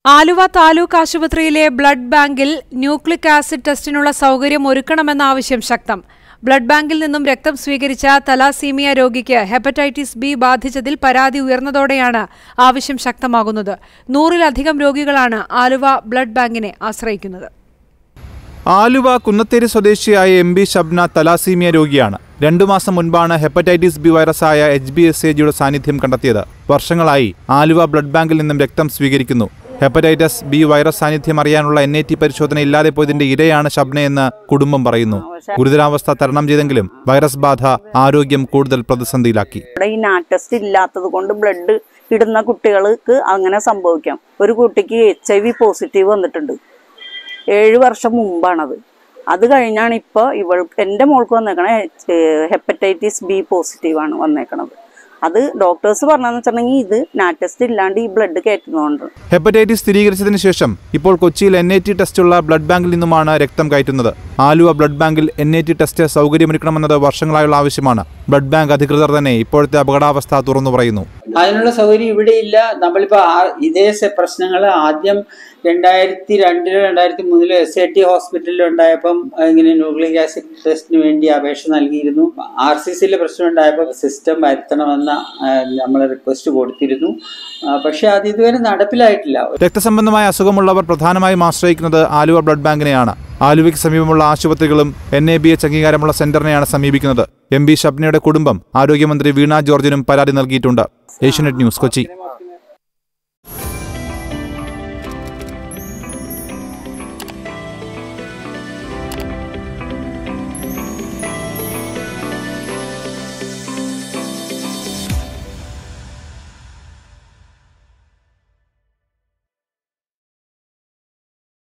ആലുവ താലൂക്ക് ആശുപത്രിയിലെ ബ്ലഡ് ബാങ്കിൽ nucleic acid ടെസ്റ്റിനുള്ള സൗകര്യം ഒരുക്കണമെന്ന ആവശ്യം ശക്തം ബ്ലഡ് ബാങ്കിൽ നിന്നും രക്തം സ്വീകരിച്ച തലാസീമിയ രോഗിക്ക് ഹെപ്പറ്റൈറ്റിസ് ബി ബാധിച്ചതിൽ പരാതി ഉയർന്നതോടെയാണ് ആവശ്യം ശക്തമാകുന്നത് നൂറിലധികം രോഗികളാണ് ആലുവ ബ്ലഡ് ബാങ്കിനെ ആശ്രയിക്കുന്നത് ആലുവ കുന്നത്തേരി സ്വദേശിയായ എം ബി ഷബ്ന തലാസീമിയ രോഗിയാണ് രണ്ടു മാസം മുൻപാണ് ഹെപ്പറ്റൈറ്റിസ് ബി വൈറസായ എച്ച് ബി എസ് എ ജിയുടെ സാന്നിധ്യം കണ്ടെത്തിയത് വർഷങ്ങളായി ആലുവ ബ്ലഡ് ബാങ്കിൽ നിന്നും രക്തം സ്വീകരിക്കുന്നു ഹെപ്പറ്റൈറ്റിസ് ബി വൈറസ് സാന്നിധ്യം അറിയാനുള്ള എൻ ഐ ടി പരിശോധന ഇല്ലാതെ പോയതിന്റെ ഇരയാണ് ഷബ്നയെന്ന് കുടുംബം പറയുന്നു ഗുരുതരാവസ്ഥ തരണം ചെയ്തെങ്കിലും വൈറസ് ബാധ ആരോഗ്യം കൂടുതൽ പ്രതിസന്ധിയിലാക്കി ഇവിടെ ഈ നാട്ട് ടെസ്റ്റ് ഇല്ലാത്തത് കൊണ്ട് ബ്ലഡ് ഇടുന്ന കുട്ടികൾക്ക് അങ്ങനെ സംഭവിക്കാം ഒരു കുട്ടിക്ക് എച്ച് ഐ വി പോസിറ്റീവ് വന്നിട്ടുണ്ട് ഏഴ് വർഷം മുമ്പാണത് അത് കഴിഞ്ഞാണ് ഇപ്പോൾ ഇവൾ എൻ്റെ മോൾക്ക് വന്നേക്കണേ ഹെപ്പറ്റൈറ്റിസ് ബി പോസിറ്റീവ് ആണ് വന്നേക്കണത് അത് ഡോക്ടേഴ്സ് പറഞ്ഞതെന്ന് വെച്ചിട്ടുണ്ടെങ്കിൽ ഇത് നാറ്റ് ടെസ്റ്റ് ഇല്ലാണ്ട് ഈ ബ്ലഡ് കയറ്റുന്നതുകൊണ്ട് ഹെപ്പറ്റൈറ്റിസ് സ്ഥിരീകരിച്ചതിന് ശേഷം ഇപ്പോൾ കൊച്ചിയിൽ എൻ ഐ ടി ടെസ്റ്റുള്ള ബ്ലഡ് ബാങ്കിൽ നിന്നുമാണ് രക്തം കയറ്റുന്നത് ആലുവ ബ്ലഡ് ബാങ്കിൽ എൻ ഐ ടി ടെസ്റ്റ് സൗകര്യമൊരുക്കണമെന്നത് വർഷങ്ങളായുള്ള ആവശ്യമാണ് ബ്ലഡ് ബാങ്ക് അധികൃതർ തന്നെ ഇപ്പോഴത്തെ അപകടാവസ്ഥ തുറന്നു പറയുന്നു അതിനുള്ള സൗകര്യം ഇവിടെ ഇല്ല നമ്മളിപ്പോൾ ഇതേ പ്രശ്നങ്ങൾ ആദ്യം രണ്ടായിരത്തി രണ്ടിലോ രണ്ടായിരത്തി മൂന്നിലോ എസ് ഐ ടി ഹോസ്പിറ്റലിൽ ഉണ്ടായപ്പം ഇങ്ങനെ ന്യൂക്ലിക് ആസിഡ് ടെസ്റ്റിന് വേണ്ടി അപേക്ഷ നൽകിയിരുന്നു ആർ സി സിയിലെ പ്രശ്നം ഉണ്ടായപ്പോൾ സിസ്റ്റം വരുത്തണമെന്ന നമ്മൾ റിക്വസ്റ്റ് കൊടുത്തിരുന്നു ആ, പക്ഷേ അത് ഇതുവരെ നടപ്പിലായിട്ടില്ല രക്തസംബന്ധമായ അസുഖമുള്ളവർ പ്രധാനമായും ആശ്രയിക്കുന്നത് ആലുവ ബ്ലഡ് ബാങ്കിനെയാണ് ആലുവയ്ക്ക് സമീപമുള്ള ആശുപത്രികളും എൻ എ ബി എച്ച് അംഗീകാരമുള്ള സെന്ററിനെയാണ് സമീപിക്കുന്നത് എം ബി ഷബ്നയുടെ കുടുംബം ആരോഗ്യമന്ത്രി വീണ ജോർജിനും പരാതി നൽകിയിട്ടുണ്ട് ഏഷ്യനെറ്റ് ന്യൂസ് കൊച്ചി